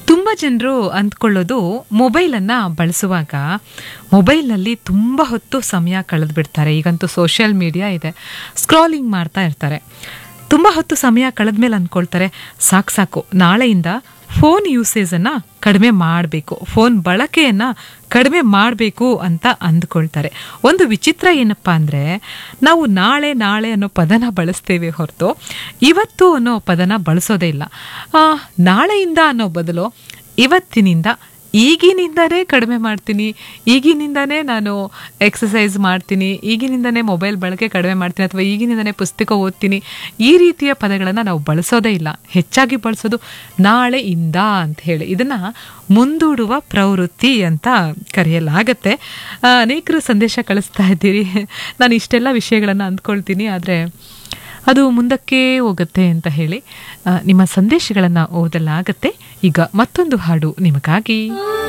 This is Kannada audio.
ತುಂಬ ಜನರು ಅಂದ್ಕೊಳ್ಳೋದು ಮೊಬೈಲನ್ನು ಬಳಸುವಾಗ ಮೊಬೈಲ್ನಲ್ಲಿ ತುಂಬ ಹೊತ್ತು ಸಮಯ ಕಳೆದು ಬಿಡ್ತಾರೆ ಈಗಂತೂ ಸೋಷಿಯಲ್ ಮೀಡಿಯಾ ಇದೆ ಸ್ಕ್ರಾಲಿಂಗ್ ಮಾಡ್ತಾ ಇರ್ತಾರೆ ತುಂಬ ಹೊತ್ತು ಸಮಯ ಕಳೆದ್ಮೇಲೆ ಅಂದ್ಕೊಳ್ತಾರೆ ಸಾಕು ಸಾಕು ನಾಳೆಯಿಂದ ಫೋನ್ ಯೂಸೇಜನ್ನು ಕಡಿಮೆ ಮಾಡಬೇಕು ಫೋನ್ ಬಳಕೆಯನ್ನು ಕಡಿಮೆ ಮಾಡಬೇಕು ಅಂತ ಅಂದ್ಕೊಳ್ತಾರೆ ಒಂದು ವಿಚಿತ್ರ ಏನಪ್ಪ ಅಂದರೆ ನಾವು ನಾಳೆ ನಾಳೆ ಅನ್ನೋ ಪದನ ಬಳಸ್ತೇವೆ ಹೊರತು ಇವತ್ತು ಅನ್ನೋ ಪದನ ಬಳಸೋದೇ ಇಲ್ಲ ಆ, ನಾಳೆಯಿಂದ ಅನ್ನೋ ಬದಲು ಇವತ್ತಿನಿಂದ ಈಗಿನಿಂದನೇ ಕಡಿಮೆ ಮಾಡ್ತೀನಿ ಈಗಿನಿಂದನೇ ನಾನು ಎಕ್ಸಸೈಸ್ ಮಾಡ್ತೀನಿ ಈಗಿನಿಂದನೇ ಮೊಬೈಲ್ ಬಳಕೆ ಕಡಿಮೆ ಮಾಡ್ತೀನಿ ಅಥವಾ ಈಗಿನಿಂದನೇ ಪುಸ್ತಕ ಓದ್ತೀನಿ ಈ ರೀತಿಯ ಪದಗಳನ್ನು ನಾವು ಬಳಸೋದೇ ಇಲ್ಲ ಹೆಚ್ಚಾಗಿ ಬಳಸೋದು ನಾಳೆಯಿಂದ ಅಂತ ಹೇಳಿ ಇದನ್ನು ಮುಂದೂಡುವ ಪ್ರವೃತ್ತಿ ಅಂತ ಕರೆಯಲಾಗತ್ತೆ ಆ, ಅನೇಕರು ಸಂದೇಶ ಕಳಿಸ್ತಾ ಇದ್ದೀರಿ ನಾನು ಇಷ್ಟೆಲ್ಲ ವಿಷಯಗಳನ್ನು ಅಂದ್ಕೊಳ್ತೀನಿ ಆದರೆ ಅದು ಮುಂದಕ್ಕೆ ಹೋಗುತ್ತೆ ಅಂತ ಹೇಳಿ ಆ, ನಿಮ್ಮ ಸಂದೇಶಗಳನ್ನು ಓದಲಾಗತ್ತೆ ಈಗ ಮತ್ತೊಂದು ಹಾಡು ನಿಮಗಾಗಿ